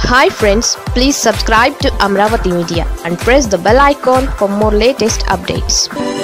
hi friends please subscribe to Amaravati media and press the bell icon for more latest updates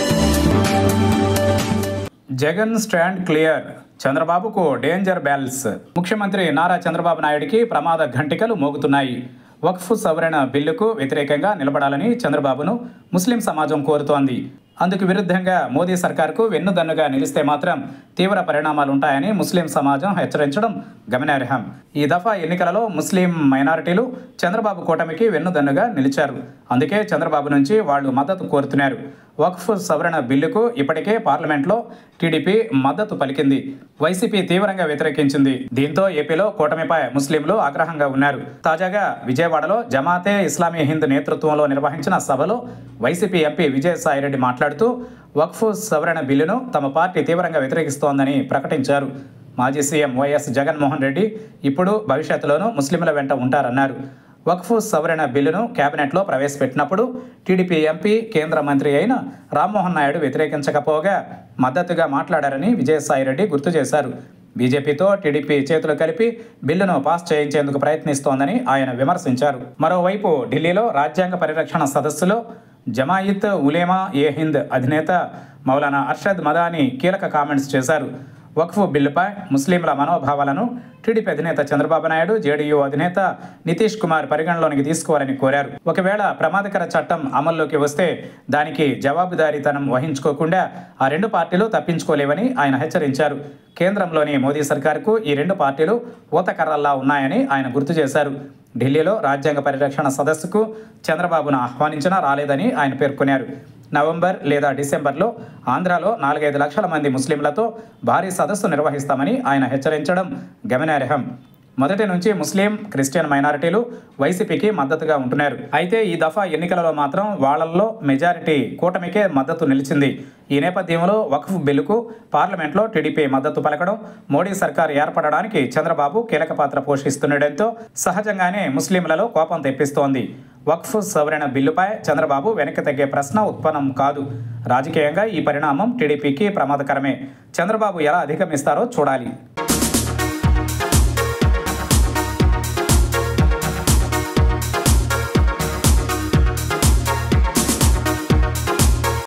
Jagan stand clear చంద్రబాబుకు danger bells ముఖ్యమంత్రి నారా చంద్రబాబు నాయుడికి ప్రమాద ఘంటికలు మోగుతున్నాయి వక్ఫ్ సవరణ బిల్లుకు వ్యతిరేకంగా నిలబడాలని చంద్రబాబును ముస్లిం సమాజం కోరుతోంది అందుకు విరుద్ధంగా మోదీ సర్కార్కు వెన్నుదన్నుగా నిలిస్తే మాత్రం తీవ్ర పరిణామాలుంటాయని ముస్లిం సమాజం హెచ్చరించడం గమనార్హం ఈ దఫా ఎన్నికలలో ముస్లిం మైనారిటీలు చంద్రబాబు కూటమికి వెన్నుదన్నుగా నిలిచారు అందుకే చంద్రబాబు నుంచి వాళ్ళు మద్దతు కోరుతున్నారు వక్ఫ్ సవరణ బిల్లుకు ఇప్పటికే పార్లమెంట్లో టీడీపీ మద్దతు పలికింది వైసీపీ తీవ్రంగా వ్యతిరేకించింది దీంతో ఏపీలో కూటమిపై ముస్లింలు ఆగ్రహంగా ఉన్నారు తాజాగా విజయవాడలో జమాతే ఇస్లామీ హింద్ నేతృత్వంలో నిర్వహించిన సభలో వైసీపీ ఎంపీ విజయసాయిరెడ్డి మాట్లాడుతూ వక్ఫ్ సవరణ బిల్లును తమ పార్టీ తీవ్రంగా వ్యతిరేకిస్తోందని ప్రకటించారు మాజీ సీఎం వైఎస్ జగన్మోహన్ రెడ్డి ఇప్పుడు భవిష్యత్తులోనూ ముస్లింల వెంట ఉంటారన్నారు వక్ఫ్ సవరణ బిల్లును కేబినెట్లో ప్రవేశపెట్టినప్పుడు టీడీపీ ఎంపీ కేంద్ర మంత్రి అయిన రామ్మోహన్ నాయుడు వ్యతిరేకించకపోగా మద్దతుగా మాట్లాడారని విజయసాయిరెడ్డి గుర్తు చేశారు బీజేపీతో టీడీపీ చేతులు కలిపి బిల్లును పాస్ చేయించేందుకు ప్రయత్నిస్తోందని ఆయన విమర్శించారు మరోవైపు ఢిల్లీలో రాజ్యాంగ పరిరక్షణ సదస్సులో జమాయిత్ ఉలేమా ఏ హింద్ అధినేత మౌలానా అర్షద్ మదాని కీలక కామెంట్స్ చేశారు వక్ఫ్ బిల్లుపై ముస్లింల మనోభావాలను టీడీపీ అధినేత చంద్రబాబు నాయుడు జేడీయూ అధినేత నితీష్ కుమార్ పరిగణలోనికి తీసుకోవాలని కోరారు ఒకవేళ ప్రమాదకర చట్టం అమల్లోకి వస్తే దానికి జవాబుదారీతనం వహించుకోకుండా ఆ రెండు పార్టీలు తప్పించుకోలేవని ఆయన హెచ్చరించారు కేంద్రంలోని మోదీ సర్కార్కు ఈ రెండు పార్టీలు ఊతకర్రల్లా ఉన్నాయని ఆయన గుర్తు చేశారు ఢిల్లీలో రాజ్యాంగ పరిరక్షణ సదస్సుకు చంద్రబాబును ఆహ్వానించినా రాలేదని ఆయన పేర్కొన్నారు నవంబర్ లేదా డిసెంబర్లో ఆంధ్రాలో నాలుగైదు లక్షల మంది ముస్లింలతో భారీ సదస్సు నిర్వహిస్తామని ఆయన హెచ్చరించడం గమనార్హం మొదటి నుంచి ముస్లిం క్రిస్టియన్ మైనారిటీలు వైసీపీకి మద్దతుగా ఉంటున్నారు అయితే ఈ దఫా ఎన్నికలలో మాత్రం వాళ్లలో మెజారిటీ కూటమికే మద్దతు నిలిచింది ఈ నేపథ్యంలో వక్ఫ్ బిల్లుకు పార్లమెంట్లో టీడీపీ మద్దతు పలకడం మోడీ సర్కార్ ఏర్పడడానికి చంద్రబాబు కీలక పాత్ర పోషిస్తుండటంతో సహజంగానే ముస్లింలలో కోపం తెప్పిస్తోంది వక్ఫ్ సవరణ బిల్లుపై చంద్రబాబు వెనక్కి తగ్గే ప్రశ్న ఉత్పన్నం కాదు రాజకీయంగా ఈ పరిణామం టీడీపీకి ప్రమాదకరమే చంద్రబాబు ఎలా అధిగమిస్తారో చూడాలి